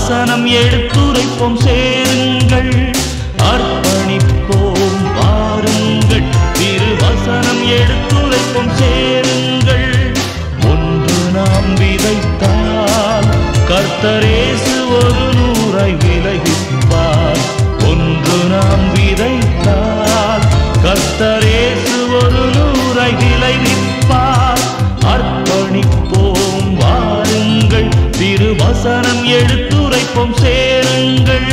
திருவசனம் எடுத்துரைப்போம் சேருங்கள் அர்ப்பணிப்போம் வாருங்கள் திருவசனம் எடுத்துரைப்போம் சேருங்கள் ஒன்று நாம் விதைத்தால் கர்த்தரேசு ஒரு நூறாய் விளைவிப்பார் ஒன்று நாம் விதைத்தால் கர்த்தரேசு ஒரு நூறாய் விளைவிப்பார் அர்ப்பணிப்போம் வாருங்கள் திருவசனம் எடுத்துரைப்போம் சேருங்கள்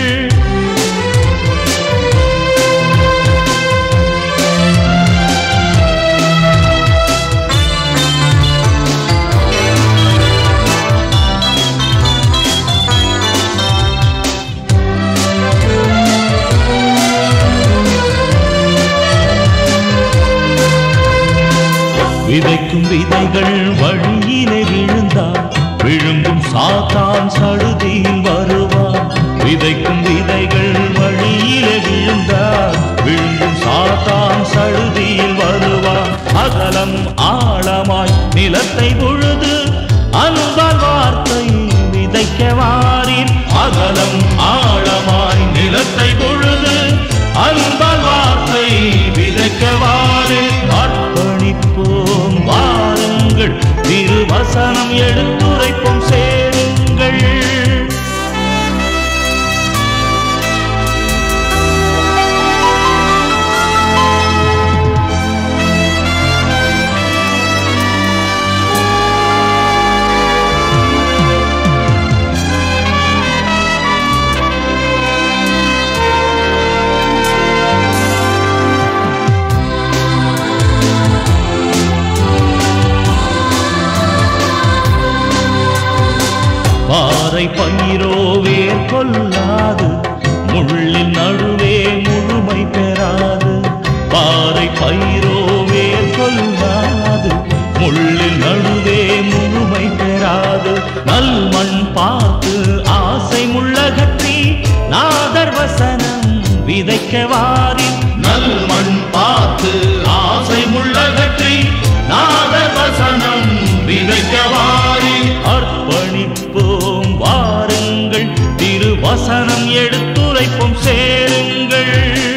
விதைக்கும் விதைகள் வழியிலே விழுந்தால் விழுங்கும் சாத்தான் சடுதியில் வருவான் விதைக்கும் விதைகள் வழியிலே விழுந்தால் விழுங்கும் சாத்தான் சடுதியில் வருவான் அகலம் ஆழமாய் நிலத்தை பொழுது அன்பால் வார்த்தை விதைக்க வாரின் அகலம் ஆழமாய் நிலத்தை பொழுது அன்பால் வார்த்தை விதைக்க வாரின் அர்ப்பணிப்போம் வாருங்கள் திருவசனம் எடுத்துரைப்போம் சேருங்கள் பாறை பயிரோ வேர் கொள்ளாது முள்ளின் நடுவே முழுமை பெறாது பாறை பயிரோ வேர் கொள்ளாது முள்ளின் நடுவே முழுமை பெறாது நல் மண் பார்த்து ஆசை முள்ளகற்றி நாதர் வசனம் விதைக்க வாரி நல் மண் பார்த்து ஆசை முள்ளகற்றி நாதர் வசனம் விதைக்க வாரி அர்ப்பணிப்போம் வாருங்கள் திருவசனம் எடுத்துரைப்போம் சேருங்கள்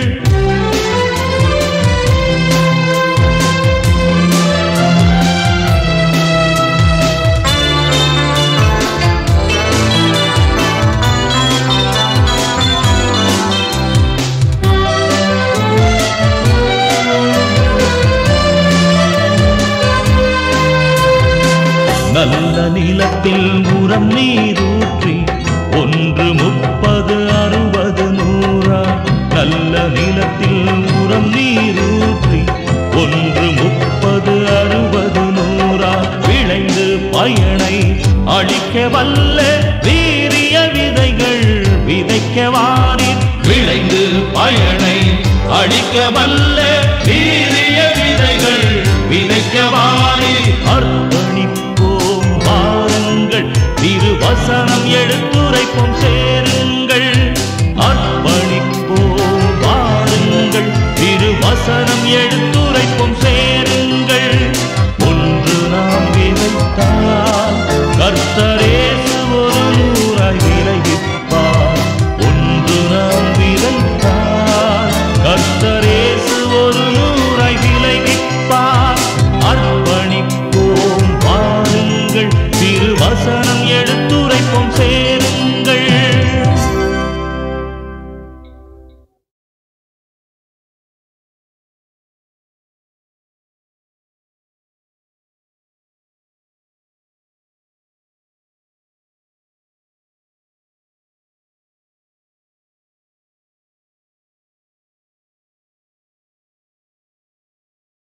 நல்ல நிலத்தில் உரம் நீரூற்றி ஒன்று முப்பது அறுபது நூறா நல்ல நிலத்தில் உரம் நீரூற்றி ஒன்று முப்பது அறுபது நூறா விளைந்து பயனை அழிக்க வல்ல வீரிய விதைகள் விதைக்க வாரின் விளைந்து பயனை அழிக்க வல்ல வீரிய விதைகள் விதைக்க வாரி அர்ப்பணிப்போம் வாருங்கள் திருவசனம் எடுத்துரைப்போம் சேருங்கள் அர்ப்பணிப்போம் வாருங்கள் திருவசனம் எடுத்து